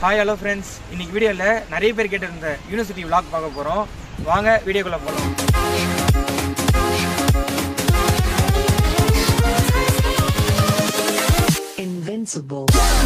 Hi hello friends இன்னைக்கு வீடியோவில் நிறைய பேர் கேட்டிருந்த யூனிவர்சிட்டி vlog பார்க்க போகிறோம் வாங்க வீடியோக்குள்ளே போகலாம் Invincible.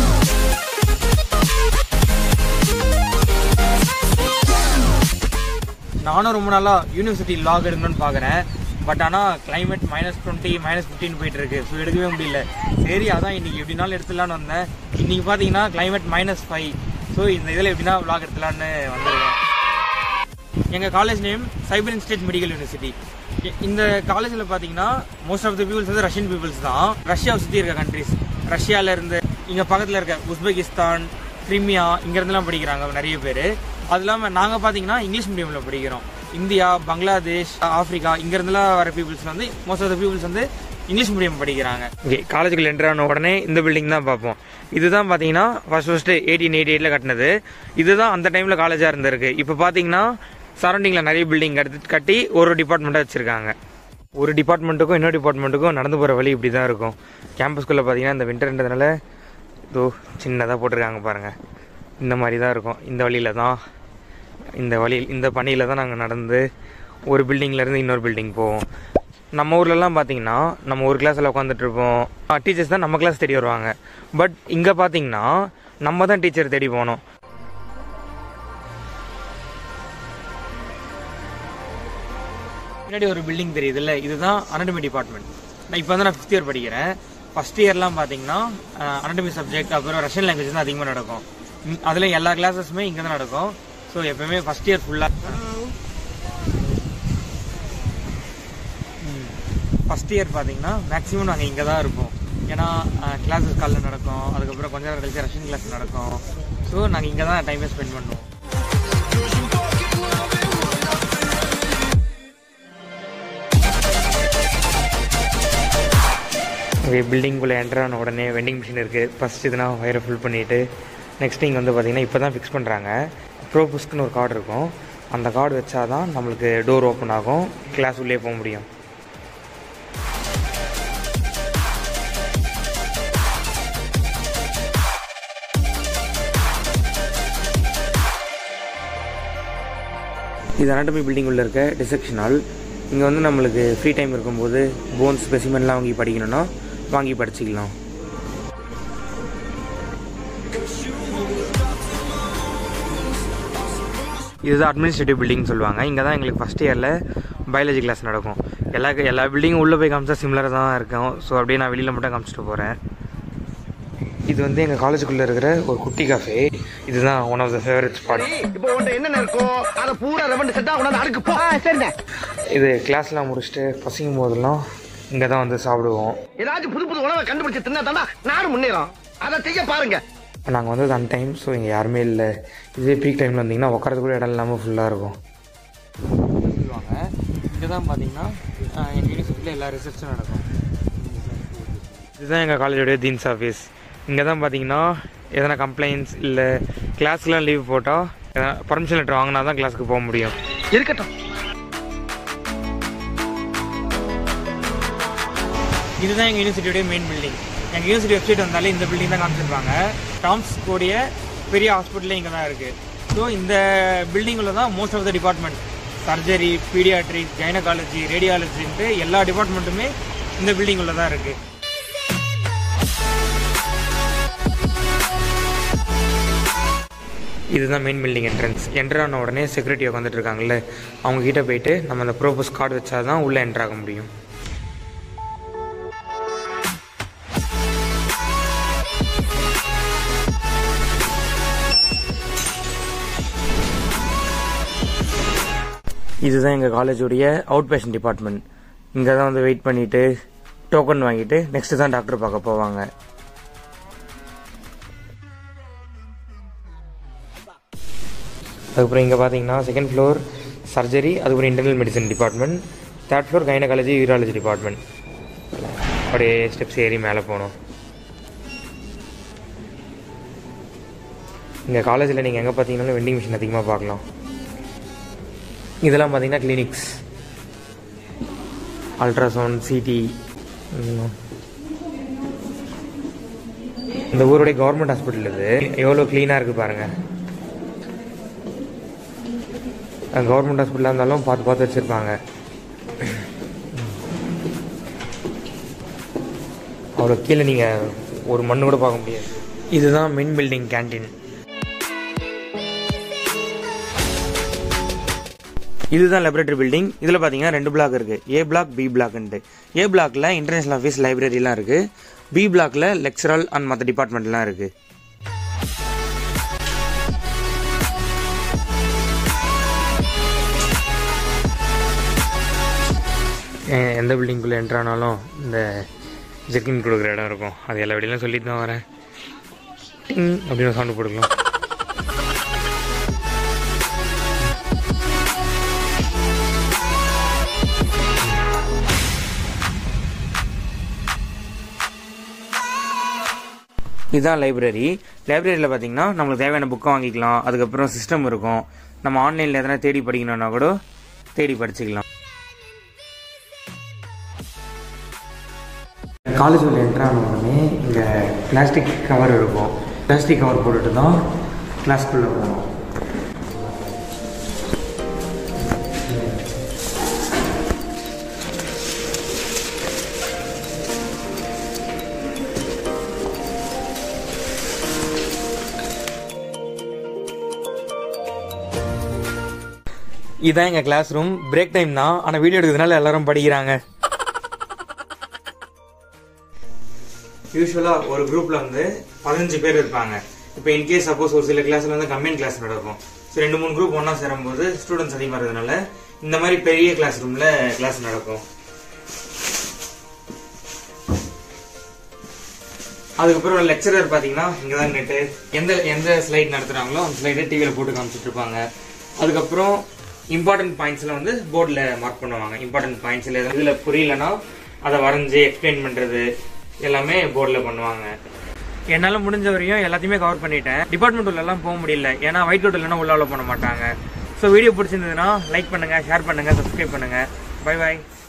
நானும் ரொம்ப நாளாக யூனிவர்சிட்டி vlog எடுக்கணும்னு பார்க்குறேன் பட் ஆனால் climate minus twenty minus fifteen போயிட்டு இருக்கு ஸோ எடுக்கவே முடியல சரி அதான் இன்னைக்கு எப்படினாலும் எடுத்துடலான்னு வந்தேன் இன்னைக்கு பார்த்தீங்கன்னா climate மைனஸ் ஃபைவ் ஸோ இந்த இதில் எப்படின்னா vlog எடுத்துலான்னு வந்திருக்கேன் எங்கள் college name Siberian state medical university இந்த காலேஜில் பார்த்தீங்கன்னா மோஸ்ட் ஆஃப் த பீப்புள்ஸ் வந்து ரஷ்யன் பீப்புள்ஸ் தான் ரஷ்யாவை சுற்றி இருக்க கண்ட்ரிஸ் ரஷ்யாவில் இருந்து இங்கே பக்கத்தில் இருக்க உஸ்பெகிஸ்தான் கிரிமியா இங்கேருந்துலாம் படிக்கிறாங்க நிறைய பேர் அது இல்லாமல் நாங்கள் பார்த்தீங்கன்னா இங்கிலீஷ் மீடியமில் படிக்கிறோம் இந்தியா பங்களாதேஷ் ஆஃப்ரிக்கா இங்கேருந்துலாம் வர பீப்புள்ஸ் வந்து மோஸ்ட் ஆஃப் த பீப்புள்ஸ் வந்து இங்கிலீஷ் மீடியம் படிக்கிறாங்க ஓகே காலேஜுக்குள்ள என்ட்ரு ஆன உடனே இந்த பில்டிங் தான் பார்ப்போம் இதுதான் பார்த்தீங்கன்னா ஃபர்ஸ்ட் ஃபர்ஸ்ட்டு எயிட்டீன் எயிட்டி எயிட்டில் கட்டினது இதுதான் அந்த டைமில் காலேஜாக இருந்திருக்கு இப்போ பார்த்தீங்கன்னா சரௌண்டிங்கில் நிறைய பில்டிங் எடுத்து கட்டி ஒரு டிபார்ட்மெண்ட்டாக வச்சுருக்காங்க ஒரு டிபார்ட்மெண்ட்டுக்கும் இன்னொரு டிபார்ட்மெண்ட்டுக்கும் நடந்து போகிற வழி இப்படி தான் இருக்கும் கேம்பஸ்குள்ளே பார்த்தீங்கன்னா இந்த விண்டர்ன்றதுனால இதோ சின்னதாக போட்டிருக்காங்க பாருங்கள் இந்த மாதிரி தான் இருக்கும் இந்த வழியில் தான் இந்த வழி இந்த பணியில் தான் நாங்கள் நடந்து ஒரு பில்டிங்லேருந்து இன்னொரு பில்டிங் போவோம் நம்ம ஊர்லலாம் பார்த்தீங்கன்னா நம்ம ஒரு கிளாஸில் உட்காந்துட்டு இருப்போம் டீச்சர்ஸ் தான் நம்ம கிளாஸ் தேடி வருவாங்க பட் இங்கே பார்த்தீங்கன்னா நம்ம தான் டீச்சர் தேடி போகணும் பின்னாடி ஒரு பில்டிங் தெரியுதுல்ல இதுதான் அனடமி டிபார்ட்மெண்ட் நான் இப்போ வந்து நான் ஃபிஃப்த் இயர் படிக்கிறேன் ஃபர்ஸ்ட் இயர்லாம் பார்த்தீங்கன்னா அனடமி சப்ஜெக்ட் அப்புறம் ரஷ்யன் லாங்குவேஜ் தான் அதிகமாக நடக்கும் இங்க- அதுல எல்லா கிளாஸஸுமே இங்கே தான் நடக்கும் ஸோ எப்பவுமே ஃபர்ஸ்ட் இயர் ஃபுல்லாக ஃபர்ஸ்ட் இயர் பார்த்தீங்கன்னா மேக்ஸிமம் நாங்கள் இங்கே தான் இருப்போம் ஏன்னா கிளாஸஸ் காலைல நடக்கும் அதுக்கப்புறம் கொஞ்ச நேரம் கழிச்சு ரஷ்யன் கிளாஸ் நடக்கும் ஸோ நாங்கள் இங்கே தான் டைமை ஸ்பெண்ட் பண்ணுவோம் ஓகே பில்டிங்குள்ளே என்டர் ஆன உடனே வெண்டிங் மிஷின் இருக்குது ஃபஸ்ட் இதுனா வயரை ஃபில் பண்ணிவிட்டு நெக்ஸ்ட் இங்கே வந்து பார்த்தீங்கன்னா இப்போ தான் ஃபிக்ஸ் பண்ணுறாங்க ப்ரோபுஸ்க்குன்னு ஒரு கார்டு இருக்கும் அந்த கார்டு வச்சா தான் நம்மளுக்கு டோர் ஓப்பன் ஆகும் கிளாஸ் உள்ளே போக முடியும் இது அனாட்டமி பில்டிங் உள்ள இருக்க டிசெக்ஷன் ஹால் இங்கே வந்து நம்மளுக்கு ஃப்ரீ டைம் இருக்கும்போது போன்ஸ் ஸ்பெசிமென்லாம் வாங்கி படிக்கணும்னா வாங்கி படிச்சுக்கலாம் இதுதான் அட்மினிஸ்ட்ரேட்டிவ் பில்டிங் சொல்லுவாங்க இங்கே தான் எங்களுக்கு ஃபஸ்ட் இயரில் பயாலஜி கிளாஸ் நடக்கும் எல்லா எல்லா பில்டிங்கும் உள்ளே போய் காமிச்சா சிமிலராக தான் இருக்கும் ஸோ அப்படியே நான் வெளியில் மட்டும் காமிச்சிட்டு போகிறேன் இது வந்து எங்கள் காலேஜுக்குள்ளே இருக்கிற ஒரு குட்டி காஃபே இதுதான் one of the favourite spot இப்போ உன்ட்ட என்னென்ன இருக்கோ அத பூரா ரெவண்ட் செட்டா உனக்கு அடுக்கு போ சரிண்ணே இது கிளாஸ்லாம் முடிச்சுட்டு பசிக்கும் போதெல்லாம் இங்கே தான் வந்து சாப்பிடுவோம் ஏதாச்சும் புது புது உணவை கண்டுபிடிச்சு தின்னா தாண்டா நாடு முன்னேறும் அதை செய்ய பாருங்க நாங்கள் வந்து அன் டைம் ஸோ இங்கே யாருமே இல்லை இதே பீக் டைமில் வந்தீங்கன்னா உட்காரது கூட இடம் இல்லாமல் ஃபுல்லாக இருக்கும் சொல்லுவாங்க இங்கே தான் பார்த்தீங்கன்னா எங்கள் யூனிவர்சிட்டியில் எல்லா ரிசர்ச்சும் நடக்கும் இதுதான் எங்கள் காலேஜோடைய தீன்ஸ் ஆஃபீஸ் இங்கே தான் பார்த்தீங்கன்னா எதனா கம்ப்ளைண்ட்ஸ் இல்லை கிளாஸ்க்குலாம் லீவ் போட்டால் எதனா பர்மிஷன் லெட்டர் வாங்கினா தான் கிளாஸுக்கு போக முடியும் இருக்கட்டும் இதுதான் எங்கள் யூனிவர்சிட்டியோட மெயின் பில்டிங் எங்கள் யூனிவர்சிட்டி வெப்சைட் வந்தாலே இந்த பில்டிங் தான் காமிச்சிருப்பாங்க டாம்ஸ் கூடிய பெரிய ஹாஸ்பிட்டலே இங்கே தான் இருக்குது ஸோ இந்த பில்டிங்கில் தான் most of the department surgery paediatric gynaecology ரேடியாலஜின்ட்டு எல்லா டிபார்ட்மெண்ட்டுமே இந்த பில்டிங்கில் தான் இருக்குது இதுதான் மெயின் பில்டிங் என்ட்ரன்ஸ் என்டர் ஆன உடனே செக்யூரிட்டி உட்காந்துட்டு இருக்காங்கல்ல அவங்க கிட்ட போயிட்டு நம்ம அந்த ப்ரோபோஸ் கார்டு வச்சா தான் உள்ளே என்டர் ஆக முடியும் இதுதான் எங்கள் காலேஜுடைய அவுட் பேஷண்ட் டிபார்ட்மெண்ட் இங்கே தான் வந்து வெயிட் பண்ணிவிட்டு டோக்கன் வாங்கிட்டு நெக்ஸ்ட்டு தான் டாக்டர் பார்க்க போவாங்க அதுக்கப்புறம் இங்கே பார்த்தீங்கன்னா செகண்ட் ஃப்ளோர் சர்ஜரி அதுக்கப்புறம் internal medicine department third floor gynaecology urology department அப்படியே ஸ்டெப்ஸ் ஏறி மேலே போகணும் இங்கே காலேஜில் நீங்கள் எங்கே பார்த்தீங்கன்னாலும் வெண்டிங் மிஷின் அதிகமாக பார்க்கலாம் இதெல்லாம் பார்த்தீங்கன்னா கிளினிக்ஸ் அல்ட்ராசவுண்ட் சிடி இந்த ஊருடைய கவர்மெண்ட் ஹாஸ்பிட்டல் இது எவ்வளோ க்ளீனாக இருக்குது பாருங்கள் கவர்மெண்ட் ஹாஸ்பிட்டலாக இருந்தாலும் பார்த்து பார்த்து வச்சுருப்பாங்க அவ்வளோ கீழே நீங்கள் ஒரு மண்ணு கூட பார்க்க முடியாது இதுதான் மெயின் பில்டிங் கேண்டீன் இதுதான் லேபரேட்டரி பில்டிங் இதில் பார்த்தீங்கன்னா ரெண்டு பிளாக் இருக்குது ஏ பிளாக் பி பிளாக்ன்ட்டு ஏ பிளாக்ல இன்டர்நேஷனல் ஆஃபீஸ் லைப்ரரிலாம் இருக்குது பி பிளாக்ல லெக்சரல் அண்ட் மற்ற டிபார்ட்மெண்ட்லாம் இருக்குது எந்த பில்டிங்குள்ளே என்ட்ரு ஆனாலும் இந்த ஜெர்கின் கொடுக்குற இடம் இருக்கும் அது எல்லா வெளியிலும் சொல்லிட்டு தான் வரேன் டிங் அப்படின்னு சவுண்டு போட்டுக்கலாம் இதுதான் லைப்ரரி லைப்ரரியில் பார்த்தீங்கன்னா நம்மளுக்கு தேவையான புக்கை வாங்கிக்கலாம் அதுக்கப்புறம் சிஸ்டம் இருக்கும் நம்ம ஆன்லைனில் எதனா தேடி படிக்கணும்னா கூட தேடி படிச்சுக்கலாம் காலேஜ் உள்ள என்ட்ரு ஆன உடனே இங்கே பிளாஸ்டிக் கவர் இருக்கும் பிளாஸ்டிக் கவர் போட்டுட்டு தான் கிளாஸ்க்குள்ளே போகணும் இதான் எங்கள் கிளாஸ் ரூம் பிரேக் டைம் தான் ஆனால் வீடியோ எடுக்கிறதுனால எல்லாரும் படிக்கிறாங்க யூஸ்வலாக ஒரு குரூப்பில் வந்து பதினஞ்சு பேர் இருப்பாங்க இப்போ இன்கேஸ் சப்போஸ் ஒரு சில கிளாஸில் வந்து கம்பைன் கிளாஸ் நடக்கும் ஸோ ரெண்டு மூணு குரூப் ஒன்றா சேரும்போது ஸ்டூடெண்ட்ஸ் அதிகமாக இருக்கிறதுனால இந்த மாதிரி பெரிய கிளாஸ் ரூமில் கிளாஸ் நடக்கும் அதுக்கப்புறம் லெக்சரர் பார்த்தீங்கன்னா இங்கே தான் நெட்டு எந்த எந்த ஸ்லைட் நடத்துகிறாங்களோ அந்த ஸ்லைடை டிவியில் போட்டு காமிச்சிட்டு இருப்பாங்க அதுக்கப்புறம் இம்பார்ட்டன்ட் பாயிண்ட்ஸ்ல வந்து போர்டில் மார்க் பண்ணுவாங்க இம்பார்ட்டன்ட் பாயிண்ட்ஸ்ல இதில் புரியலன்னா அதை வரைஞ்சி எக்ஸ்பிளைன் பண்ணுறது எல்லாமே போர்டில் பண்ணுவாங்க என்னால் முடிஞ்ச வரையும் எல்லாத்தையுமே கவர் பண்ணிட்டேன் டிபார்ட்மெண்ட் உள்ளெல்லாம் போக முடியல ஏன்னா ஒயிட் கோட் இல்லைன்னா உள்ள allow பண்ண மாட்டாங்க ஸோ வீடியோ பிடிச்சிருந்ததுன்னா லைக் பண்ணுங்கள் ஷேர் பண்ணுங்கள் சப்ஸ்கிரைப் பண்ணுங்கள் பை பாய்